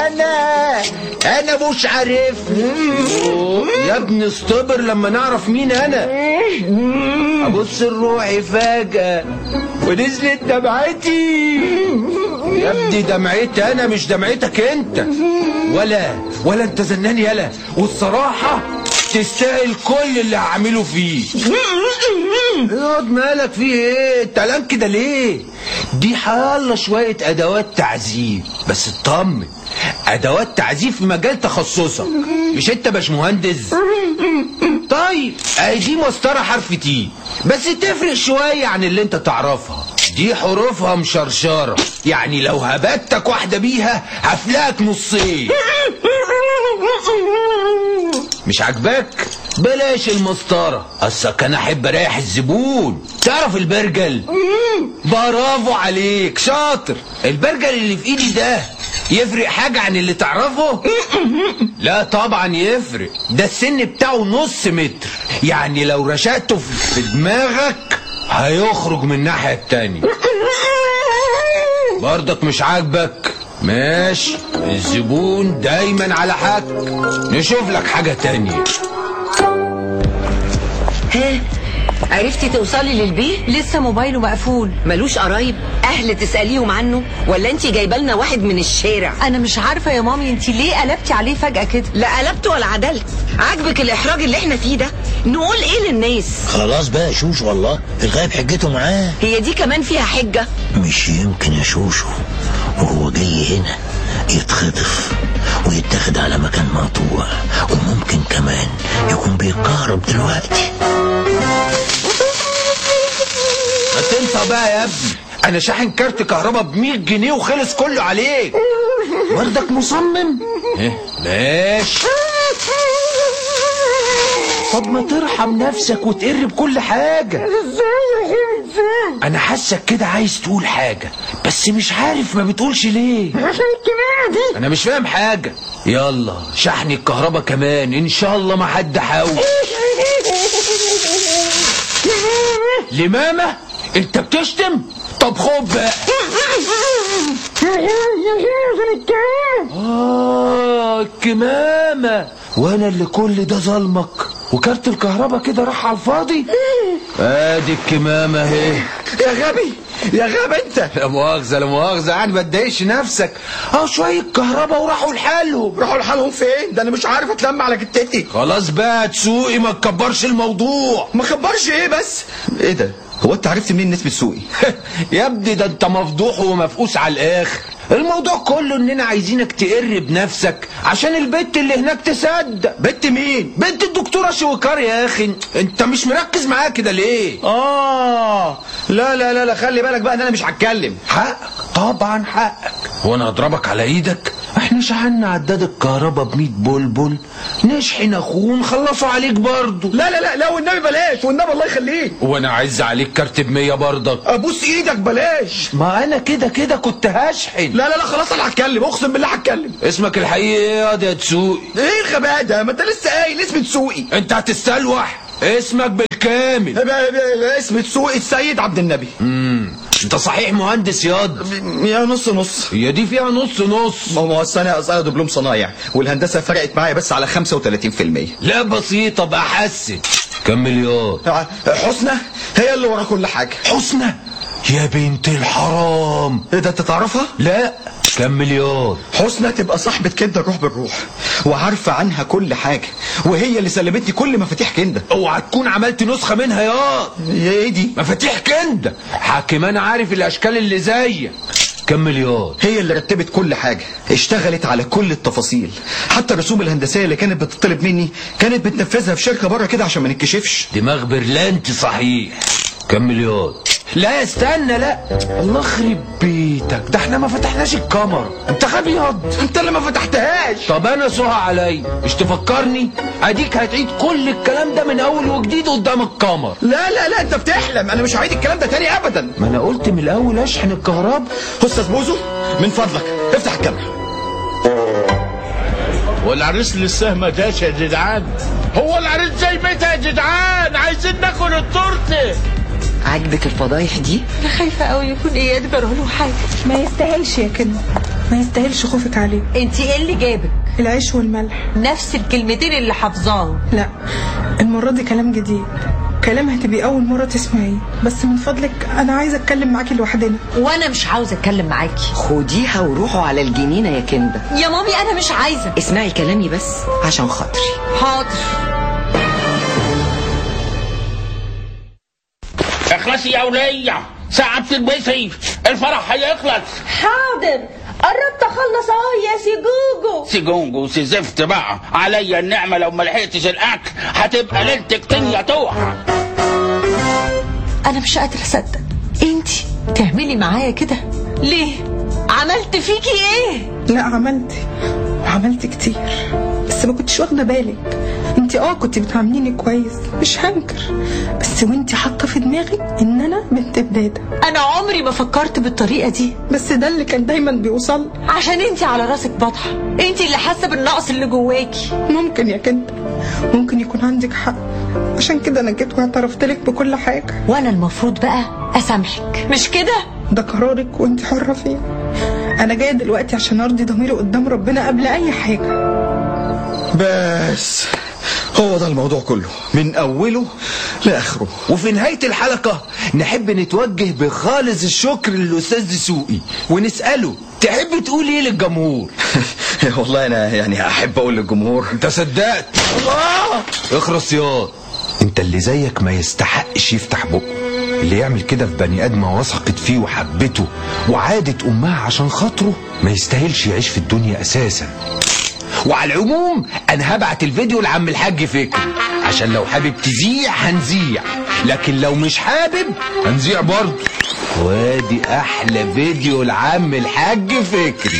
انا انا مش عارف يا ابني استبر لما نعرف مين انا ابص لروحي فجأة ونزلت دمعتي يا ابني دمعتي انا مش دمعتك انت ولا ولا انت زنان يلا والصراحة تستاهل كل اللي هعمله فيه اقعد مالك فيه ايه انت قلقان كده ليه دي حالة شوية ادوات تعذيب بس اطمن ادوات تعذيب في مجال تخصصك مش انت باش مهندس طيب اهي دي مسطرة حرف تي بس تفرق شوية عن اللي انت تعرفها دي حروفها مشرشرة يعني لو هبتك واحدة بيها هفلقك نصين مش عاجباك بلاش المسطرة اصلك انا احب اريح الزبون تعرف البرجل برافو عليك شاطر البرجل اللي في ايدي ده يفرق حاجة عن اللي تعرفه لا طبعا يفرق ده السن بتاعه نص متر يعني لو رشقته في دماغك هيخرج من الناحية التانية برضك مش عاجبك ماشي الزبون دايما على حق نشوف لك حاجة تانية ها عرفتي توصلي للبيه لسه موبايله مقفول ملوش قرايب اهل تساليهم عنه ولا انت جايبه لنا واحد من الشارع انا مش عارفه يا مامي انت ليه قلبتي عليه فجاه كده لا قلبت ولا عدلت عاجبك الاحراج اللي احنا فيه ده نقول ايه للناس خلاص بقى يا شوشو والله الغايب حجته معاه هي دي كمان فيها حجه مش يمكن يا شوشو وهو جاي هنا يتخطف ويتاخد على مكان مقطوع وممكن كمان يكون بيتكهرب دلوقتي ما تنسى بقى يا ابني انا شاحن كارت كهرباء ب 100 جنيه وخلص كله عليك برضك مصمم ايه ماشي طب ما ترحم نفسك وتقر بكل حاجة انا حاسك كده عايز تقول حاجة بس مش عارف ما بتقولش ليه انا مش فاهم حاجة يلا شحن الكهرباء كمان ان شاء الله ما حد حاول لمامة انت بتشتم طب خد بقى اه الكمامة وانا اللي كل ده ظلمك وكارت الكهرباء كده راح على الفاضي ادي الكمامة اهي يا غبي يا غبي انت لا مؤاخذة لا مؤاخذة يعني ما تضايقش نفسك اه شوية كهرباء وراحوا لحالهم راحوا لحالهم فين ده انا مش عارف اتلم على جتتي خلاص بقى تسوقي ما تكبرش الموضوع ما خبرش ايه بس ايه ده هو انت عرفت منين نسبة سوقي يا ابني ده انت مفضوح ومفقوس على الاخر الموضوع كله اننا عايزينك تقر بنفسك عشان البت اللي هناك تصدق بنت مين بنت الدكتورة شوكار يا اخي انت مش مركز معايا كده ليه اه لا لا لا لا خلي بالك بقى ان انا مش هتكلم حقك طبعا حقك وانا اضربك على ايدك احنا شحنا عداد الكهرباء ب 100 بلبل نشحن اخوه نخلصوا عليك برضه لا لا لا لا والنبي بلاش والنبي الله يخليك وانا عايز عليك كارت ب 100 برضك ابوس ايدك بلاش ما انا كده كده كنت هشحن لا لا لا خلاص انا هتكلم اقسم بالله هتكلم اسمك الحقيقي ايه يا يا تسوقي ايه الغباء ده ما انت لسه قايل اسم تسوقي انت هتستلوح اسمك بالكامل اسم تسوقي السيد عبد النبي امم انت صحيح مهندس ياض يا نص نص هي دي فيها نص نص ما هو أصل انا اصل دبلوم صنايع والهندسه فرقت معايا بس على 35% لا بسيطة بقى حسن كم مليار حسنى هي اللي ورا كل حاجه حسنى يا بنت الحرام ايه ده انت تعرفها لا كم مليار حسنى تبقى صاحبة كندا الروح بالروح وعارفة عنها كل حاجة وهي اللي سلمتني كل مفاتيح كندا اوعى تكون عملت نسخة منها ياض يا ايه دي مفاتيح كندا حاكمان عارف الاشكال اللي زيك كم مليار هي اللي رتبت كل حاجة اشتغلت على كل التفاصيل حتى الرسوم الهندسية اللي كانت بتطلب مني كانت بتنفذها في شركة بره كده عشان ما نتكشفش دماغ برلانت صحيح كم مليار لا استنى لا الله يخرب بيتك ده احنا ما فتحناش الكاميرا انت غبي ياض انت اللي ما فتحتهاش طب انا سوها عليا مش تفكرني اديك هتعيد كل الكلام ده من اول وجديد قدام الكاميرا لا لا لا انت بتحلم انا مش هعيد الكلام ده تاني ابدا ما انا قلت من الاول اشحن الكهرباء استاذ بوزو من فضلك افتح الكاميرا والعريس لسه ما جاش يا جدعان هو العريس جاي متى يا جدعان عايزين ناكل التورته عاجبك الفضايح دي انا خايفه قوي يكون اياد جرى له حاجه ما يستاهلش يا كده ما يستاهلش خوفك عليه انت ايه اللي جابك العيش والملح نفس الكلمتين اللي حافظاهم لا المرة دي كلام جديد كلام هتبقي أول مرة تسمعيه بس من فضلك أنا عايزة أتكلم معاكي لوحدنا وانا مش عاوزه اتكلم معاكي خديها وروحوا على الجنينة يا كندا يا مامي انا مش عايزه اسمعي كلامي بس عشان خاطري حاضر اخلصي يا ولية ساعة بتلبسي الفرح هيخلص حاضر قربت اخلص اهو يا سي جوجو سيجونجو سيزفت بقى عليا النعمة لو ما لحقتش الأكل هتبقى ليلتك طينية توح انا مش قادره اصدق انت تعملي معايا كده ليه عملت فيكي ايه لا عملتي وعملت كتير بس ما كنتش واخدة بالك انت اه كنت بتعامليني كويس مش هنكر بس وانت حاطة في دماغك ان انا بنت بدادة انا عمري ما فكرت بالطريقه دي بس ده اللي كان دايما بيوصل عشان انت على راسك بطحه انت اللي حاسه بالنقص اللي جواكي ممكن يا كنت ممكن يكون عندك حق عشان كده انا جيت واعترفت لك بكل حاجة وانا المفروض بقى اسامحك مش كده ده قرارك وانت حرة فيه انا جاية دلوقتي عشان ارضي ضميري قدام ربنا قبل اي حاجة بس هو ده الموضوع كله من اوله لاخره وفي نهاية الحلقة نحب نتوجه بخالص الشكر للأستاذ دسوقي ونسأله تحب تقول ايه للجمهور والله انا يعني احب اقول للجمهور انت صدقت الله اخرس ياض انت اللي زيك ما يستحقش يفتح بقه اللي يعمل كده في بني ادمه وثقت فيه وحبته وعادت امها عشان خاطره ما يستاهلش يعيش في الدنيا اساسا وعلى العموم انا هبعت الفيديو لعم الحاج فكري عشان لو حابب تذيع هنذيع لكن لو مش حابب هنذيع برضه وادي احلى فيديو لعم الحاج فكري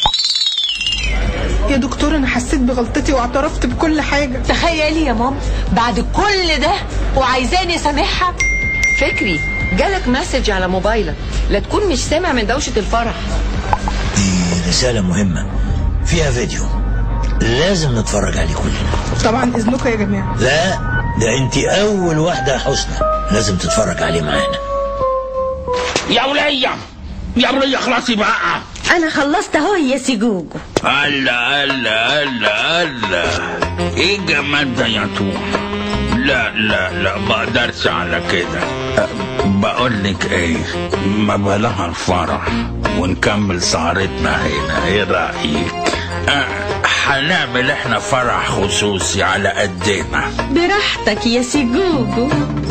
يا دكتور انا حسيت بغلطتي واعترفت بكل حاجة تخيلي يا ماما بعد كل ده وعايزاني اسامحها فكري جالك مسج على موبايلك لا تكون مش سامع من دوشة الفرح دي رسالة مهمة فيها فيديو لازم نتفرج عليه كلنا طبعا اذنكم يا جماعة لا ده انت اول واحدة يا حسنى لازم تتفرج عليه معانا يا ولية يا ولية خلاصي بقى انا خلصت اهو يا سي جوجو هلا هلا هلا هلا ايه الجمال ده يا توح لا لا لا ما اقدرش على كده أه، بقول لك ايه ما بلاها الفرح ونكمل سهرتنا هنا ايه رايك أه، هنعمل احنا فرح خصوصي على قدنا براحتك يا سي جوجو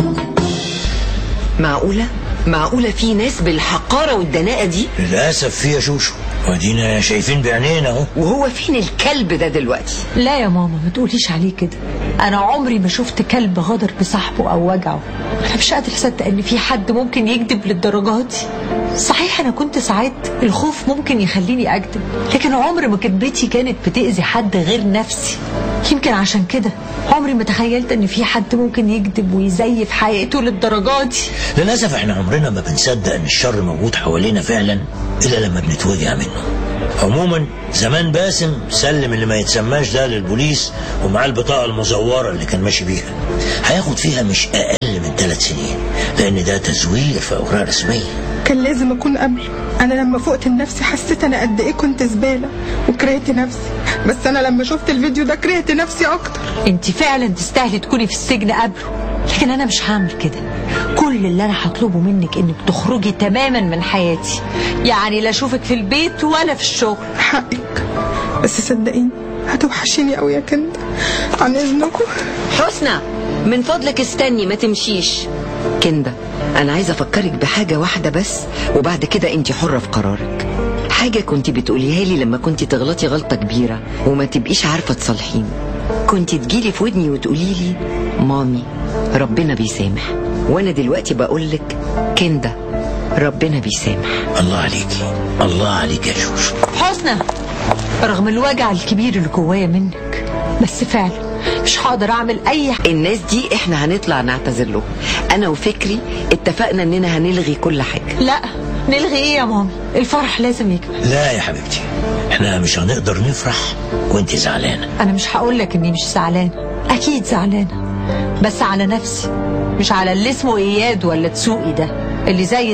معقولة معقولة في ناس بالحقارة والدناءة دي للأسف فيها شوشو ودينا شايفين بعينينا اهو وهو فين الكلب ده دلوقتي لا يا ماما ما تقوليش عليه كده انا عمري ما شفت كلب غدر بصاحبه او وجعه انا مش قادر اصدق ان في حد ممكن يكذب للدرجات دي صحيح انا كنت ساعات الخوف ممكن يخليني اكذب لكن عمر ما كذبتي كانت بتاذي حد غير نفسي يمكن عشان كده عمري ما تخيلت ان في حد ممكن يكذب ويزيف حقيقته للدرجات دي للأسف احنا عمرنا ما بنصدق ان الشر موجود حوالينا فعلا إلا لما بنتوجع منه عموما زمان باسم سلم اللي ما يتسماش ده للبوليس ومعاه البطاقة المزورة اللي كان ماشي بيها هياخد فيها مش أقل من ثلاث سنين لأن ده تزوير في أوراق رسمية كان لازم اكون قبله انا لما فقت لنفسي حسيت انا قد ايه كنت زبالة وكرهت نفسي بس انا لما شفت الفيديو ده كرهت نفسي اكتر انت فعلا تستاهلي تكوني في السجن قبله لكن انا مش هعمل كده كل اللي انا هطلبه منك انك تخرجي تماما من حياتي يعني لا اشوفك في البيت ولا في الشغل حقك بس صدقيني هتوحشيني قوي يا كندا عن اذنكم حسنى من فضلك استني ما تمشيش كندا انا عايزه افكرك بحاجه واحده بس وبعد كده انت حره في قرارك حاجه كنت بتقوليها لي لما كنت تغلطي غلطه كبيره وما تبقيش عارفه تصالحيني كنت تجيلي في ودني وتقولي لي مامي ربنا بيسامح وانا دلوقتي بقول لك كندا ربنا بيسامح الله عليكي الله عليك يا شوشو حسنى رغم الوجع الكبير اللي جوايا منك بس فعلا مش هقدر اعمل اي حاجه الناس دي احنا هنطلع نعتذر لهم انا وفكري اتفقنا اننا هنلغي كل حاجه لا نلغي ايه يا مامي الفرح لازم يكمل لا يا حبيبتي احنا مش هنقدر نفرح وانت زعلانة انا مش هقول لك اني مش زعلانه اكيد زعلانه بس على نفسي مش على اللي اسمه اياد ولا تسوقي ده اللي زي ده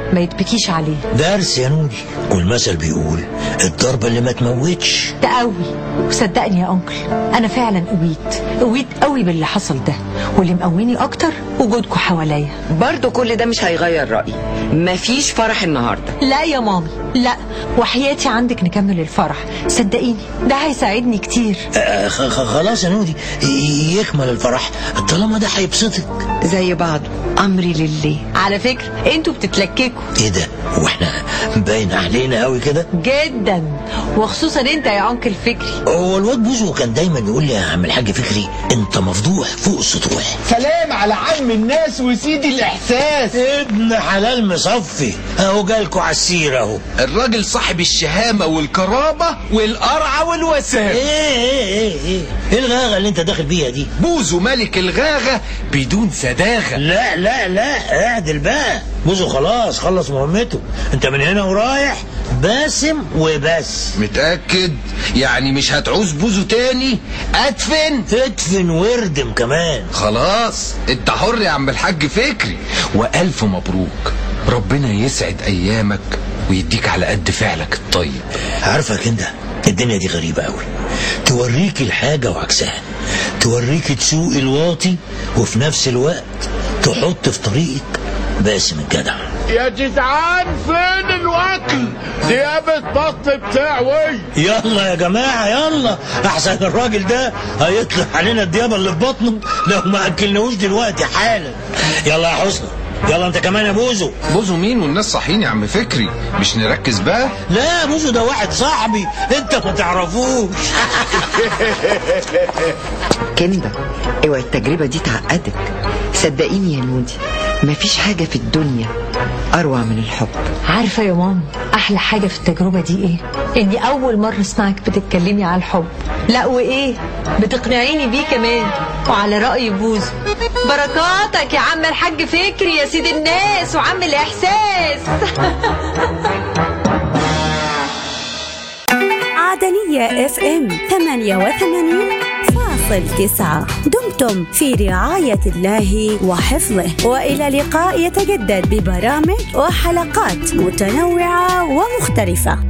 ما يتبكيش عليه درس يا نودي والمثل بيقول الضربة اللي ما تموتش تقوي وصدقني يا انكل انا فعلا قويت قويت قوي باللي حصل ده واللي مقويني اكتر وجودكم حواليا برضو كل ده مش هيغير رأيي مفيش فرح النهاردة لا يا مامي لا وحياتي عندك نكمل الفرح صدقيني ده هيساعدني كتير آه، خ- خ- خلاص يا نودي ي- يكمل الفرح طالما ده هيبسطك زي بعض أمري لله على فكرة انتوا بتتلككوا ايه ده واحنا باين علينا قوي كده جدا وخصوصا انت يا انكل فكري هو الواد بوزو كان دايما يقول لي يا عم الحاج فكري انت مفضوح فوق السطوح سلام على عم الناس وسيدي الاحساس ابن حلال مصفي اهو جالكوا على السيره اهو الراجل صاحب الشهامة والكرامة والقرعة والوسام ايه ايه ايه ايه ايه الغاغه اللي انت داخل بيها دي بوزو ملك الغاغة بدون سداغة لا لا لا اعدل بقى بوزو خلاص خلص مهمته انت من هنا ورايح باسم وبس متأكد يعني مش هتعوز بوزو تاني ادفن ادفن واردم كمان خلاص انت حر يا عم الحاج فكري والف مبروك ربنا يسعد ايامك ويديك على قد فعلك الطيب عارفك انت الدنيا دي غريبة قوي توريك الحاجة وعكسها توريك تسوق الواطي وفي نفس الوقت تحط في طريقك باسم الجدع يا جدعان فين الوكل ديابة بط بتاعوي يلا يا جماعة يلا أحسن الراجل ده هيطلع علينا الديابة اللي في بطنه لو ما أكلناهوش دلوقتي حالا يلا يا حسنى يلا أنت كمان يا بوزو بوزو مين والناس صاحيين يا عم فكري مش نركز بقى لا بوزو ده واحد صاحبي أنت ما تعرفوش كندا اوعي التجربة دي تعقدك صدقيني يا نودي مفيش حاجة في الدنيا أروع من الحب عارفة يا ماما أحلى حاجة في التجربة دي إيه؟ إني أول مرة أسمعك بتتكلمي على الحب لا وإيه؟ بتقنعيني بيه كمان وعلى رأي بوزو بركاتك يا عم الحاج فكري يا سيد الناس وعم الإحساس عدنية اف ام 88 فاصل تسعة دمتم في رعاية الله وحفظه وإلى لقاء يتجدد ببرامج وحلقات متنوعة ومختلفة